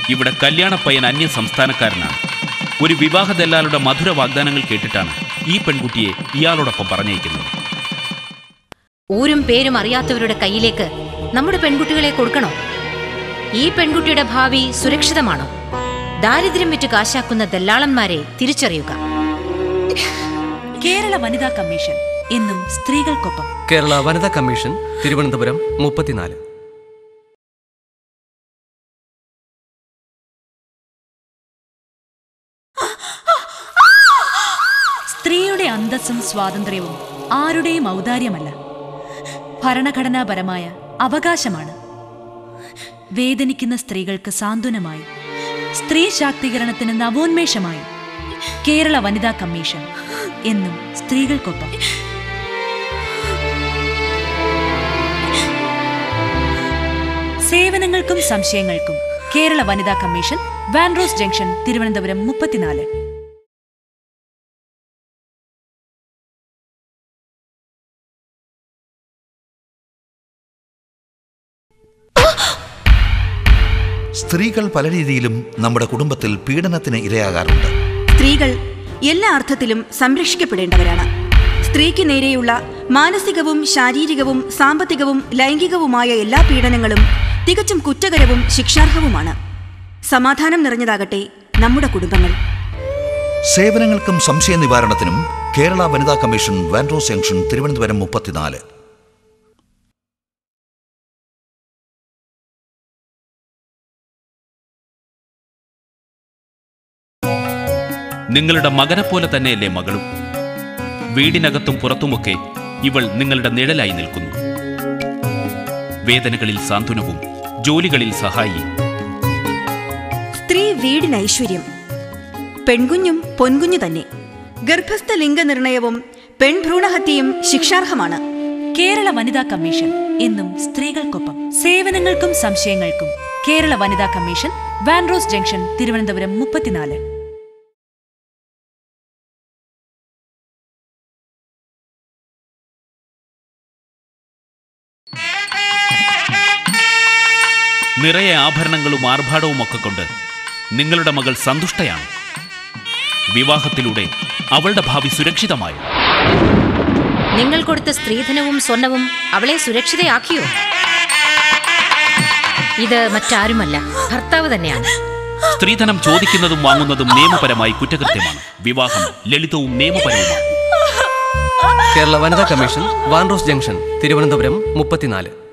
ഇവിടെ കല്യാണപ്പയ്യൻ അന്യ സംസ്ഥാനക്കാരനാണ് ഒരു വിവാഹ ദല്ലാളുടെ മധുര വാഗ്ദാനങ്ങൾ കേട്ടിട്ടാണ് ഈ പെൺകുട്ടിയെ ഇയാളോടൊപ്പം പറഞ്ഞയക്കുന്നത് ഊരും പേരും അറിയാത്തവരുടെ കയ്യിലേക്ക് നമ്മുടെ പെൺകുട്ടികളെ കൊടുക്കണോ ഈ പെൺകുട്ടിയുടെ ഭാവി സുരക്ഷിതമാണോ ദാരിദ്ര്യം വിറ്റ് കാശാക്കുന്ന ദല്ലാളന്മാരെ തിരിച്ചറിയുക കേരള വനിതാ കമ്മീഷൻ എന്നും സ്ത്രീകൾക്കൊപ്പം കേരള വനിതാ കമ്മീഷൻ തിരുവനന്തപുരം മുപ്പത്തിനാല് സ്ത്രീയുടെ അന്തസ്സും സ്വാതന്ത്ര്യവും ആരുടെയും ഔദാര്യമല്ല ഭരണഘടനാപരമായ അവകാശമാണ് വേദനിക്കുന്ന സ്ത്രീകൾക്ക് സാന്ത്വനമായി സ്ത്രീ ശാക്തീകരണത്തിന് നവോന്മേഷമായി കേരള വനിതാ കമ്മീഷൻ എന്നും സ്ത്രീകൾക്കൊപ്പം സേവനങ്ങൾക്കും സംശയങ്ങൾക്കും കേരള വനിതാ കമ്മീഷൻ വാൻറോസ് ജംഗ്ഷൻ തിരുവനന്തപുരം മുപ്പത്തിനാല് സ്ത്രീകൾ പല രീതിയിലും നമ്മുടെ കുടുംബത്തിൽ പീഡനത്തിന് ഇരയാകാറുണ്ട് സ്ത്രീകൾ എല്ലാ അർത്ഥത്തിലും സംരക്ഷിക്കപ്പെടേണ്ടവരാണ് സ്ത്രീക്ക് നേരെയുള്ള മാനസികവും ശാരീരികവും സാമ്പത്തികവും ലൈംഗികവുമായ എല്ലാ പീഡനങ്ങളും തികച്ചും കുറ്റകരവും ശിക്ഷാർഹവുമാണ് സമാധാനം നിറഞ്ഞതാകട്ടെ നമ്മുടെ കുടുംബങ്ങൾ സേവനങ്ങൾക്കും സംശയ നിവാരണത്തിനും കേരള വനിതാ കമ്മീഷൻ വാൻഡ്രോസ് ജംഗ്ഷൻ തിരുവനന്തപുരം മുപ്പത്തിനാല് നിങ്ങളുടെ മകനെപ്പോലെ തന്നെയല്ലേ മകളും വീടിനകത്തും പുറത്തുമൊക്കെ ഇവൾ നിങ്ങളുടെ നിഴലായി നിൽക്കുന്നു വേദനകളിൽ സാന്ത്വനവും ജോലികളിൽ സഹായി സ്ത്രീ വീടിന് ഐശ്വര്യം പെൺകുഞ്ഞും പൊൻകുഞ്ഞു തന്നെ ഗർഭസ്ഥ ലിംഗനിർണയവും പെൺഭ്രൂണഹത്യയും ശിക്ഷാർഹമാണ് കേരള വനിതാ കമ്മീഷൻ എന്നും സ്ത്രീകൾക്കൊപ്പം സേവനങ്ങൾക്കും സംശയങ്ങൾക്കും കേരള വനിതാ കമ്മീഷൻ വാൻറോസ് ജംഗ്ഷൻ തിരുവനന്തപുരം മുപ്പത്തിനാല് നിറയെ ആഭരണങ്ങളും ആർഭാടവും ഒക്കെ കൊണ്ട് നിങ്ങളുടെ മകൾ സന്തുഷ്ടയാണ് വിവാഹത്തിലൂടെ അവളുടെ ഭാവി സുരക്ഷിതമായോ നിങ്ങൾ കൊടുത്ത സ്ത്രീധനവും സ്വർണവും അവളെ സുരക്ഷിതയാക്കിയോ ഇത് മറ്റാരുമല്ല ഭർത്താവ് തന്നെയാണ് സ്ത്രീധനം ചോദിക്കുന്നതും വാങ്ങുന്നതും നിയമപരമായി കുറ്റകൃത്യമാണ് വിവാഹം ലളിതവും നിയമപരവുമാണ് കേരള വനിതാ കമ്മീഷൻ വാൻറോസ് ജംഗ്ഷൻ തിരുവനന്തപുരം മുപ്പത്തിനാല്